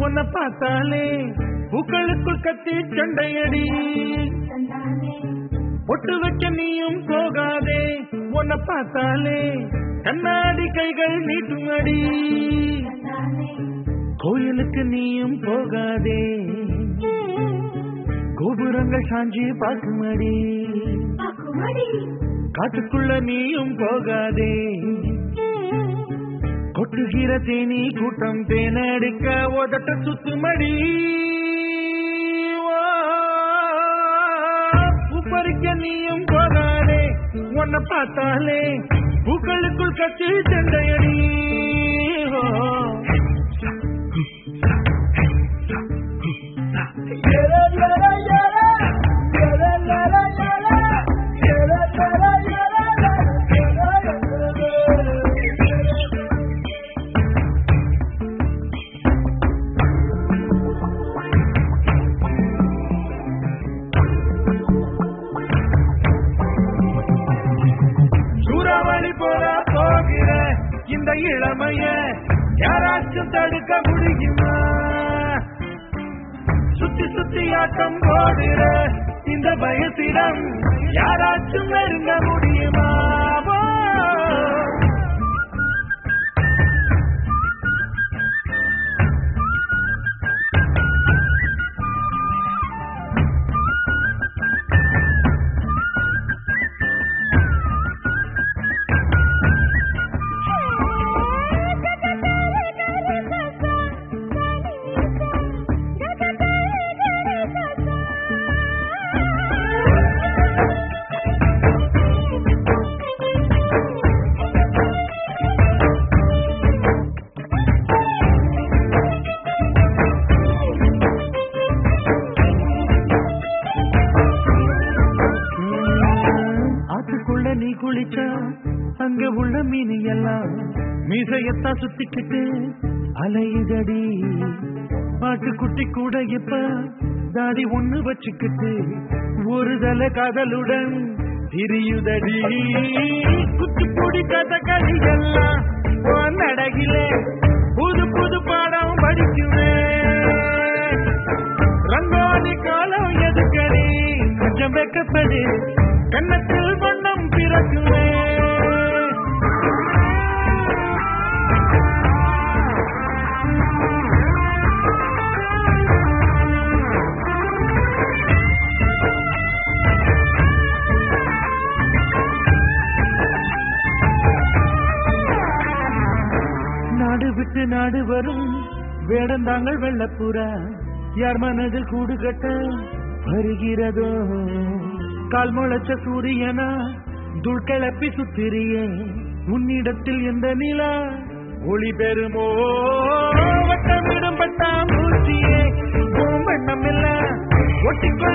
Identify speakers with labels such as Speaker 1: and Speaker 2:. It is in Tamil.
Speaker 1: உன்னை பார்த்தாலே பூக்களுக்குள் கத்தி சண்டையடி பொட்டு வைக்க நீயும் போகாதே உன்னை பார்த்தாலே கண்ணாடி கைகள் நீட்டும் அடி கோயிலுக்கு நீயும் போகாதே கோபுரங்கள் சாஞ்சி பார்க்குமடி காட்டுக்குள்ள நீயும் போகாதே கொட்டுகிற தேனி கூட்டம் தேனடிக்க உதட்ட சுத்துமடி ஓ, பூப்பறிக்க நீயும் போகாதே உன்னை பார்த்தாலே பூக்களுக்குள் கத்தி சண்டையடி ஓ. சூறாவளி போல போகிற இந்த இளமைய யாராச்சும் தடுக்க முடியுமா சுத்தி சுத்தி ஆட்டம் போடுற இந்த வயசிடம் யாராச்சும் நெருங்க முடியுமா வா. ஆத்துக்குள்ள நீ குளிச்சா அங்க உள்ள மீன் எல்லாம் மீசையத்தான் சுத்திக்கிட்டு அலையுதடி ஆட்டுக்குட்டி கூட இப்ப தாடி ஒண்ணு வச்சுக்கிட்டு ஒரு தல காதலுடன் திரியுதடி குச்சிப்புடி கதகளி எல்லாம் உன் நடகிலே புது புது பாடம் படிக்குவேன் ரங்கோலி காலம் எதுக்கடி கொஞ்சம் வெக்கப்படு கன்னத்தில் வண்ணம் பிறக்குமே நாடு விட்டு நாடு வரும் வேடந்தாங்கள் வெள்ளப்புறா யார் மனதில் கூடு கட்ட வருகிறதோ கால் முளைச்ச சூரியனா துள் கிளப்பி சுத்திரியே உன்னிடத்தில் எந்த நிலா ஒளி பெறுமோ வட்டமிடும் பட்டாம்பூச்சியே பூம்பண்ணம் இல்ல ஒட்டிக்கொள்ள